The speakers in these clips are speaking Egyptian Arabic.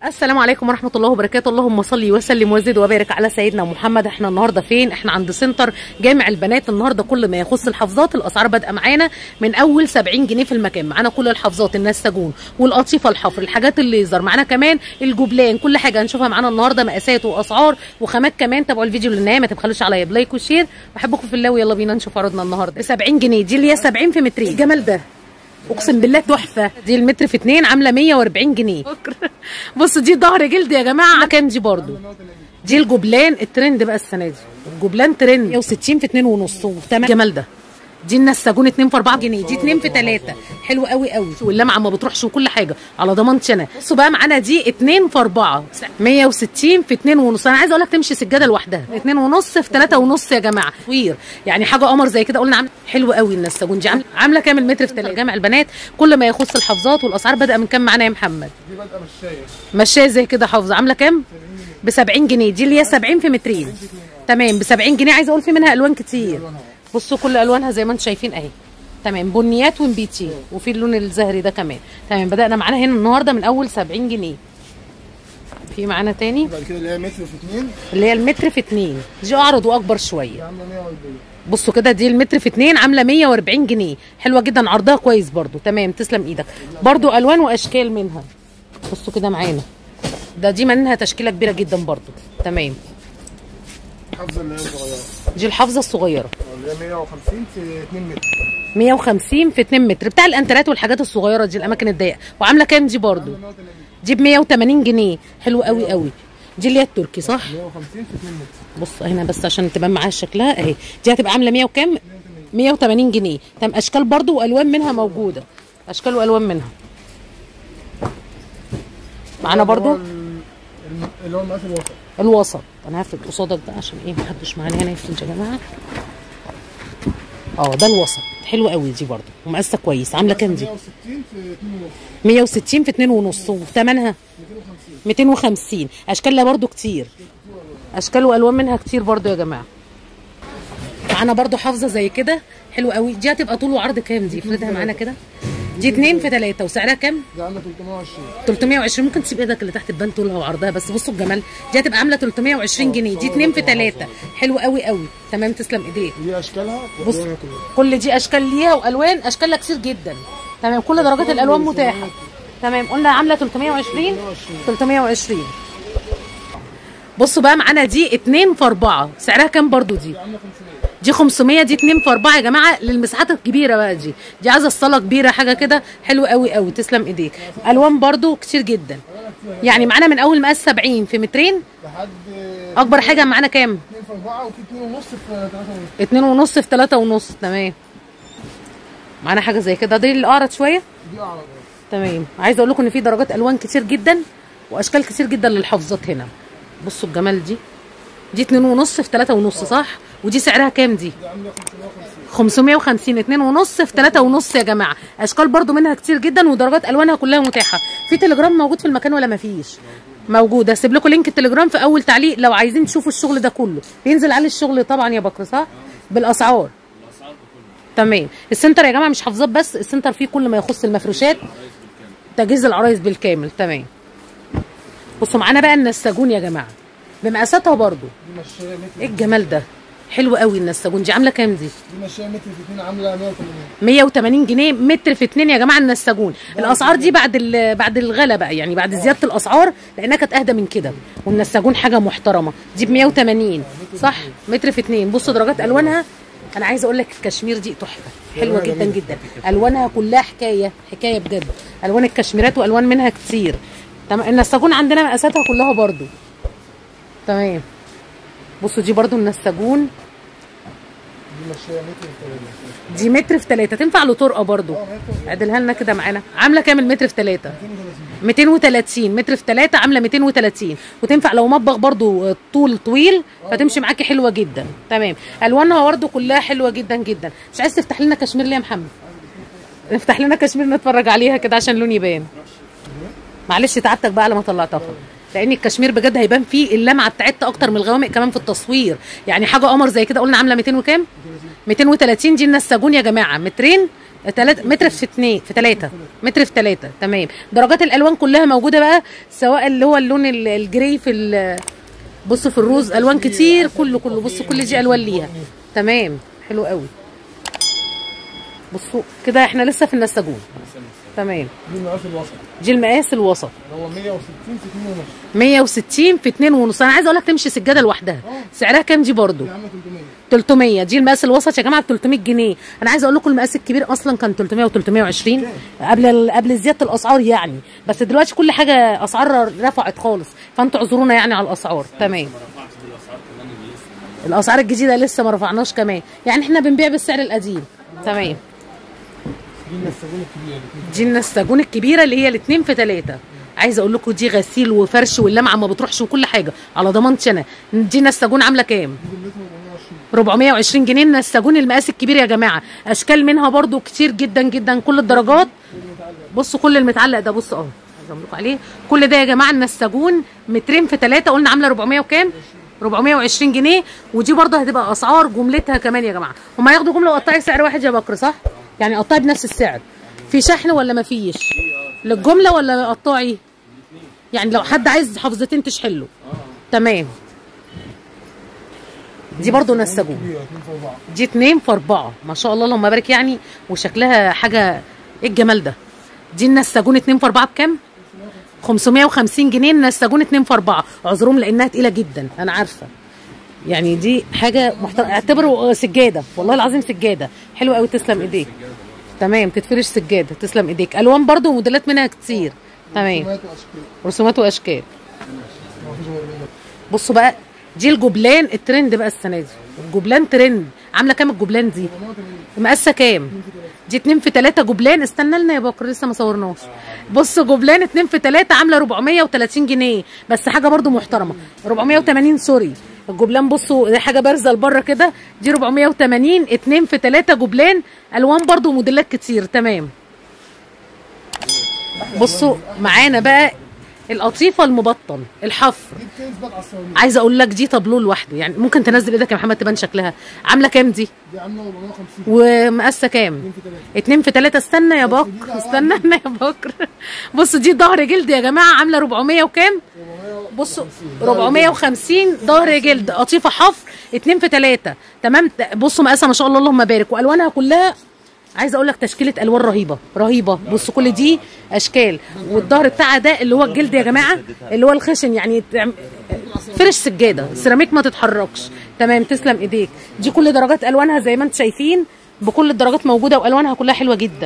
السلام عليكم ورحمة الله وبركاته اللهم صل وسلم وزد وبارك على سيدنا محمد احنا النهاردة فين احنا عند سنتر جامع البنات النهاردة كل ما يخص الحفظات الاسعار بادئة معانا من اول 70 جنيه في المكان معانا كل الحفظات النساجون والقطيفة الحفر الحاجات الليزر معانا كمان الجبلان كل حاجة هنشوفها معانا النهاردة مقاسات واسعار وخامات كمان تابعوا الفيديو للنهاية ما تبخلوش عليا بلايك وشير بحبكم في الله ويلا بينا نشوف عروضنا النهاردة 70 جنيه دي اللي هي 70 في مترين الجمال ده اقسم بالله تحفه دي المتر في اتنين عامله 140 جنيه بصوا دي ظهر جلد يا جماعه كام دي برضو دي الجبلان الترند بقى السنه دي الجبلان ترند 160 في 2 ونص وتمام الجمال ده دي النساجون 2 في 4 جنيه دي 2 في 3 حلو قوي قوي واللمعه ما بتروحش وكل حاجه على ضمانتي انا بصوا بقى معانا دي 2 في 4 160 في 2 ونص انا عايزه اقول لك تمشي سجاده لوحدها 2 ونص في 3 ونص يا جماعه طوير يعني حاجه قمر زي كده قلنا عامله حلو قوي النساجون دي عامله عامله كام المتر في 3 جامع البنات كل ما يخص الحفظات والاسعار بادئه من كام معانا يا محمد دي بادئه مشايه مشايه زي كده حافظه عامله كام ب 70 جنيه دي اللي هي 70 في مترين تمام ب 70 جنيه عايزه اقول في منها الوان كتير بصوا كل الوانها زي ما انتم شايفين اهي تمام بنيات ونبيتي وفي اللون الزهري ده كمان تمام بدانا معانا هنا النهارده من اول 70 جنيه في معانا تاني بعد كده اللي هي متر في اتنين اللي هي المتر في اتنين دي اعرض واكبر شويه دي عامله 140 بصوا كده دي المتر في اتنين عامله 140 جنيه حلوه جدا عرضها كويس برضو تمام تسلم ايدك برضو الوان واشكال منها بصوا كده معانا ده دي منها تشكيله كبيره جدا برضو تمام حافظه اللي هي صغيره دي الحافظه الصغيره اللي هي 150 في 2 متر 150 في 2 متر بتاع الانترات والحاجات الصغيره دي الاماكن الضيقه وعامله كام دي برضو 180 دي ب 180 جنيه حلو قوي قوي دي اللي هي التركي صح 150 في 2 متر بص هنا بس عشان تبان معاها شكلها اهي دي هتبقى عامله 100 وكام 180 جنيه تم اشكال برضو والوان منها موجوده اشكال والوان منها معانا برضو اللي هو ال- الم- اللي هو المقاس الوسط الوسط انا هفرد قصادك ده عشان ايه محدش معانا هنا يفرد يا جماعه اه ده الوسط حلو قوي دي برضو ومقاسها كويس عامله كام دي 160 في 2 ونص 160 في 2 ونص وثمنها 250 250 اشكالها برضو كتير اشكال والوان منها كتير برضو يا جماعه معانا برضو حافظه زي كده حلو قوي دي هتبقى طول وعرض كام دي افردها معانا كده دي 2 في 3 وسعرها كام دي عامله 320 320 ممكن تسيب ايدك اللي تحت تبان طولها وعرضها بس بصوا الجمال دي هتبقى عامله 320 جنيه دي 2 في 3 حلو قوي قوي تمام تسلم ايديك ودي اشكالها بص وألوانها كلها. كل دي اشكال ليها والوان اشكالها كتير جدا تمام كل درجات الالوان متاحه تمام قلنا عامله 320 320 بصوا بقى معانا دي 2 في 4 سعرها كام برضو دي دي عامله 500 دي 500 دي 2 في 4 يا جماعه للمساحات الكبيره بقى دي دي عايزه الصاله كبيره حاجه كده حلو قوي قوي تسلم ايديك الوان برضو كتير جدا يعني معانا من اول مقاس 70 في مترين لحد اكبر حاجه معانا كام 2 في 4 وفي 2 ونص في 3 ونص اتنين ونص في تلاتة ونص تمام معانا حاجه زي كده دي الاعرض شويه دي اعرض تمام عايزه اقول لكم ان في درجات الوان كتير جدا واشكال كتير جدا للحفظات هنا بصوا الجمال دي دي اتنين ونص في تلاتة ونص صح ودي سعرها كام دي دي عامله 550 550 اتنين ونص في تلاتة ونص يا جماعه اشكال برضو منها كتير جدا ودرجات الوانها كلها متاحه في تليجرام موجود في المكان ولا مفيش موجود هسيب لكم لينك التليجرام في اول تعليق لو عايزين تشوفوا الشغل ده كله بينزل عليه الشغل طبعا يا بكر صح بالاسعار تمام السنتر يا جماعه مش حافظات بس السنتر فيه كل ما يخص المفروشات تجهيز العرايس بالكامل تمام بصوا معانا بقى النساجون يا جماعه بمقاساتها برضو دي مشايه متر ايه الجمال ده حلو قوي النساجون دي عامله كام دي دي مشايه متر في 2 عامله 180 180 جنيه متر في اتنين يا جماعه النساجون الاسعار دي بعد ال- بعد الغلا بقى يعني بعد زياده الاسعار لانها كانت اهدى من كده والنساجون حاجه محترمه دي ب 180 صح متر في اتنين بصوا درجات الوانها انا عايزه اقول لك الكشمير دي تحفه حلوه جدا جدا الوانها كلها حكايه حكايه بجد الوان الكشميرات والوان منها كتير تمام النساجون عندنا مقاساتها كلها برضو تمام بصوا دي برضو النساجون دي مشايه متر في 3 دي متر في ثلاثة تنفع لطرقة برضو عدلها لنا كده معانا عاملة كام المتر في ثلاثة 230 متر في ثلاثة عاملة 230 وتنفع لو مطبخ برضو طول طويل فتمشي معاكي حلوة جدا تمام الوانها برضو كلها حلوة جدا جدا مش عايز تفتح لنا كشمير ليه يا محمد نفتح لنا كشمير نتفرج عليها كده عشان لون يبان معلش تعبتك بقى على ما طلعتها لان الكشمير بجد هيبان فيه اللمعه بتاعتها اكتر من الغوامق كمان في التصوير يعني حاجه قمر زي كده قلنا عامله 200 وكام 230 دي النساجون يا جماعه مترين تلاتة متر في اتنين في تلاتة متر في تلاتة تمام درجات الالوان كلها موجوده بقى سواء اللي هو اللون ال- الجري في ال- بصوا في الروز الوان كتير كله كله بصوا كل دي الوان ليها تمام حلو قوي بصوا كده احنا لسه في النساجون تمام دي المقاس الوسط دي المقاس الوسط هو 160 في 2 ونص 160 في 2 ونص انا عايزه اقول لك تمشي سجاده لوحدها سعرها كام دي برضو دي عامله 300 300 دي المقاس الوسط يا جماعه ب 300 جنيه انا عايزه اقول لكم المقاس الكبير اصلا كان 300 و320 قبل ال- قبل زياده الاسعار يعني بس دلوقتي كل حاجه اسعار رفعت خالص فانتوا اعذرونا يعني على الاسعار تمام الاسعار الجديده لسه ما رفعناش كمان يعني احنا بنبيع بالسعر القديم تمام دي النساجون الكبيره دي دي النساجون الكبيره اللي هي الاثنين في ثلاثه عايزه اقول لكم دي غسيل وفرش واللمعه ما بتروحش وكل حاجه على ضمانتي انا دي نساجون عامله كام دي بالمتر 420 420 جنيه النساجون المقاس الكبير يا جماعه اشكال منها برضو كتير جدا جدا كل الدرجات بصوا كل المتعلق ده بصوا اهو عايزه اقول لكم عليه كل ده يا جماعه النساجون مترين في ثلاثه قلنا عامله 400 وكام 420 جنيه ودي برضه هتبقى اسعار جملتها كمان يا جماعه هم هياخدوا جمله وقطعي سعر واحد يا بكر صح يعني قطعي بنفس السعر في شحن ولا ما فيش للجمله ولا قطعي يعني لو حد عايز حفظتين تشحن له تمام دي برضه نساجون كبيره 2 في 4 دي اتنين في اربعة ما شاء الله اللهم بارك يعني وشكلها حاجة ايه الجمال ده دي النساجون اتنين في اربعة بكام 550 جنيه النساجون اتنين في اربعة اعذروهم لانها تقيلة جدا انا عارفة يعني دي حاجة محترمة اعتبره سجادة والله العظيم سجادة حلوة قوي تسلم ايديك تمام تتفرش سجادة تسلم ايديك الوان برضو وموديلات منها كتير تمام رسومات واشكال رسومات واشكال ما فيش غير منها بصوا بقى دي الجبلان الترند بقى السنة دي الجبلان ترند عاملة كام الجبلان دي 480 مقاسه كام؟ دي 2 في 3 جبلان استنى لنا يا بكر لسه ما صورناش بصوا جبلان 2 في 3 عامله 430 جنيه بس حاجه برضو محترمه 480 سوري الجبلان بصوا دي حاجه بارزه لبره كده دي 480 2 في 3 جبلان الوان برضو موديلات كتير تمام بصوا معانا بقى القطيفه المبطن الحفر دي بتثبت على الصواريخ عايزه اقول لك دي طابلو لوحده يعني ممكن تنزل ايدك يا محمد تبان شكلها عامله كام دي دي عامله 450 ومقاسه كام 2 في 3 اتنين في تلاتة استنى يا بكر استنى انا يا بكر بصوا دي ظهر جلد يا جماعة عاملة 400 وكام 400 بصوا 450 ظهر جلد قطيفة حفر اتنين في تلاتة تمام بصوا مقاسها ما شاء الله اللهم بارك والوانها كلها عايزه اقول لك تشكيله الوان رهيبه رهيبه بصوا كل دي اشكال والظهر بتاعها ده اللي هو الجلد يا جماعه اللي هو الخشن يعني تعم- فرش سجاده سيراميك ما تتحركش تمام تسلم ايديك دي كل درجات الوانها زي ما انتم شايفين بكل الدرجات موجوده والوانها كلها حلوه جدا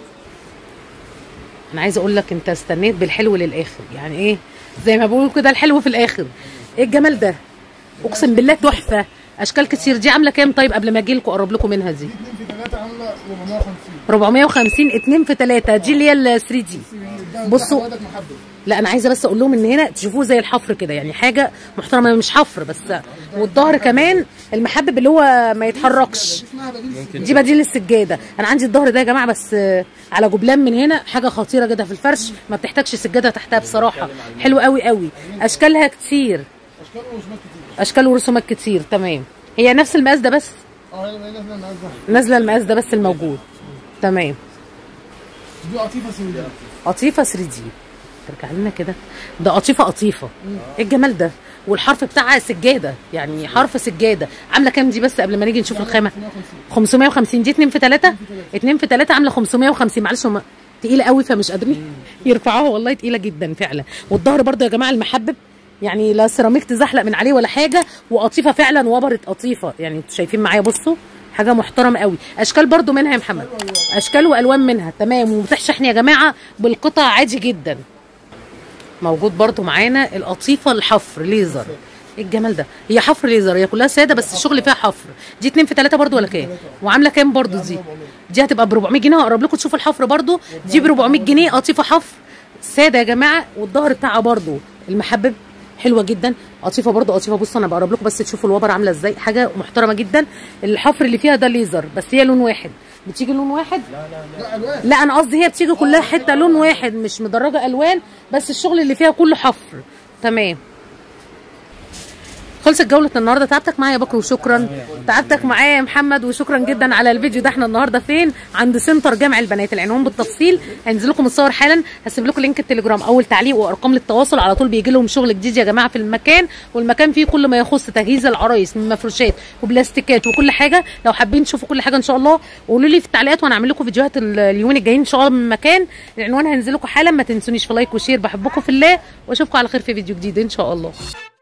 انا عايزه اقول لك انت استنيت بالحلو للاخر يعني ايه زي ما بقول كده الحلو في الاخر ايه الجمال ده اقسم بالله تحفه اشكال كتير دي عامله كام طيب قبل ما اجي لكم اقرب لكم منها دي 2 في 3 عامله 450 450 2 في 3 دي اللي هي ال 3 دي بصوا. حضرتك محدد لا انا عايزه بس اقول لهم ان هنا تشوفوه زي الحفر كده يعني حاجه محترمه مش حفر بس والظهر كمان المحبب اللي هو ما يتحركش اسمها بديل دي بديل السجاده انا عندي الظهر ده يا جماعه بس آه، على جبلان من هنا حاجه خطيره جدا في الفرش ما بتحتاجش سجاده تحتها بصراحه حلو قوي قوي اشكالها كتير اشكال ورسومات كتير اشكال ورسومات كتير تمام هي نفس المقاس ده بس اه هي هي نازله المقاس ده نازله المقاس ده بس الموجود تمام دي قطيفه سوداء قطيفه 3 دي ترجع لنا كده ده قطيفه قطيفه ايه الجمال ده والحرف بتاعها سجاده يعني حرف سجاده عامله كام دي بس قبل ما نيجي نشوف الخامه 550 دي 2 في 3 2 في 3 عامله 550 معلش هم تقيله قوي فمش قادرين يرفعوها والله تقيله جدا فعلا والظهر برضو يا جماعه المحبب يعني لا سيراميك تزحلق من عليه ولا حاجه وقطيفه فعلا وبرت قطيفه يعني انتوا شايفين معايا بصوا حاجه محترمه قوي اشكال برضو منها يا محمد اشكال والوان منها تمام ومتاح شحن يا جماعه بالقطع عادي جدا موجود برضو معانا القطيفه الحفر ليزر ايه الجمال ده هي حفر ليزر هي كلها ساده بس الشغل فيها حفر دي 2 في 3 برضو ولا كام وعامله كام برضو دي دي هتبقى ب 400 جنيه هقرب لكم تشوفوا الحفر برضو دي ب 400 جنيه قطيفه حفر ساده يا جماعه والظهر بتاعها برضو المحبب حلوه جدا قطيفه برضو قطيفه بصوا انا بقرب لكم بس تشوفوا الوبر عامله ازاي حاجه محترمه جدا الحفر اللي فيها ده ليزر بس هي لون واحد بتيجي لون واحد لا الوان لا انا قصدي هي بتيجي كلها حته لون واحد مش مدرجه الوان بس الشغل اللي فيها كله حفر تمام خلصت جوله النهارده تعبتك معايا يا بكر وشكرا تعبتك معايا يا محمد وشكرا جدا على الفيديو ده احنا النهارده فين عند سنتر جامع البنات العنوان بالتفصيل هنزل لكم الصور حالا هسيب لكم لينك التليجرام اول تعليق وارقام للتواصل على طول بيجي لهم شغل جديد يا جماعه في المكان والمكان فيه كل ما يخص تجهيز العرايس من مفروشات وبلاستيكات وكل حاجه لو حابين تشوفوا كل حاجه ان شاء الله قولوا لي في التعليقات وانا اعمل لكم فيديوهات ال- اليومين الجايين ان شاء الله من المكان العنوان هنزل لكم حالا ما تنسونيش في لايك وشير بحبكم في الله واشوفكم على خير في فيديو جديد ان شاء الله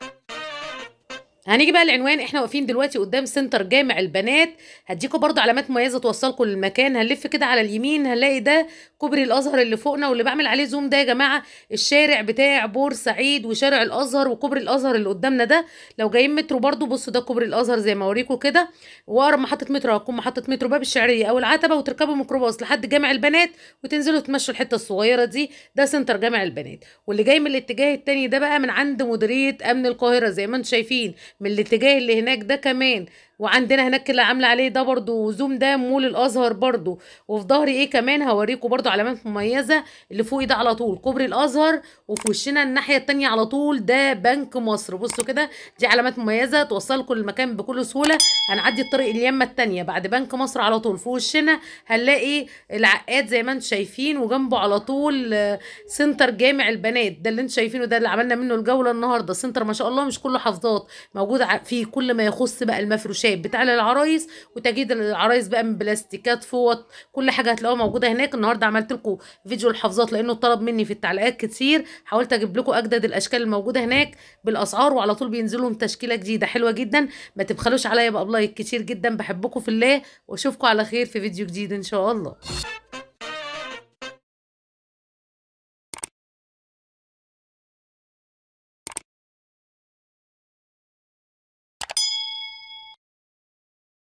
هنيجي بقى العنوان احنا واقفين دلوقتي قدام سنتر جامع البنات هديكم برضو علامات مميزه توصلكم للمكان هنلف كده على اليمين هنلاقي ده كوبري الازهر اللي فوقنا واللي بعمل عليه زوم ده يا جماعه الشارع بتاع بورسعيد وشارع الازهر وكوبري الازهر اللي قدامنا ده لو جايين مترو برضو بصوا ده كوبري الازهر زي ما اوريكم كده واقرب محطه مترو هتكون محطه مترو باب الشعريه او العتبه وتركبوا ميكروباص لحد جامع البنات وتنزلوا تمشوا الحته الصغيره دي ده سنتر جامع البنات واللي جاي من الاتجاه التاني ده بقى من عند مديريه امن القاهره زي ما انتم شايفين من الاتجاه اللي هناك ده كمان وعندنا هناك اللي عامله عليه ده برضو زوم ده مول الازهر برضو وفي ظهري ايه كمان هوريكم برضو علامات مميزه اللي فوقي ده على طول كوبري الازهر وفي وشنا الناحيه التانية على طول ده بنك مصر بصوا كده دي علامات مميزه توصلكم للمكان بكل سهوله هنعدي الطريق اليمه التانية بعد بنك مصر على طول في وشنا هنلاقي العقاد زي ما انتم شايفين وجنبه على طول آه، سنتر جامع البنات ده اللي انتم شايفينه ده اللي عملنا منه الجوله النهارده سنتر ما شاء الله مش كله حافظات موجود ع- فيه كل ما يخص بقى المفروشات بتاع العرايس وتجهيز العرايس بقى من بلاستيكات فوط كل حاجه هتلاقوها موجوده هناك النهارده عملت لكم فيديو الحافظات لانه طلب مني في التعليقات كتير حاولت اجيب لكم اجدد الاشكال الموجوده هناك بالاسعار وعلى طول بينزلوا لهم تشكيله جديده حلوه جدا ما تبخلوش عليا بقى بلايك كتير جدا بحبكم في الله واشوفكم على خير في فيديو جديد ان شاء الله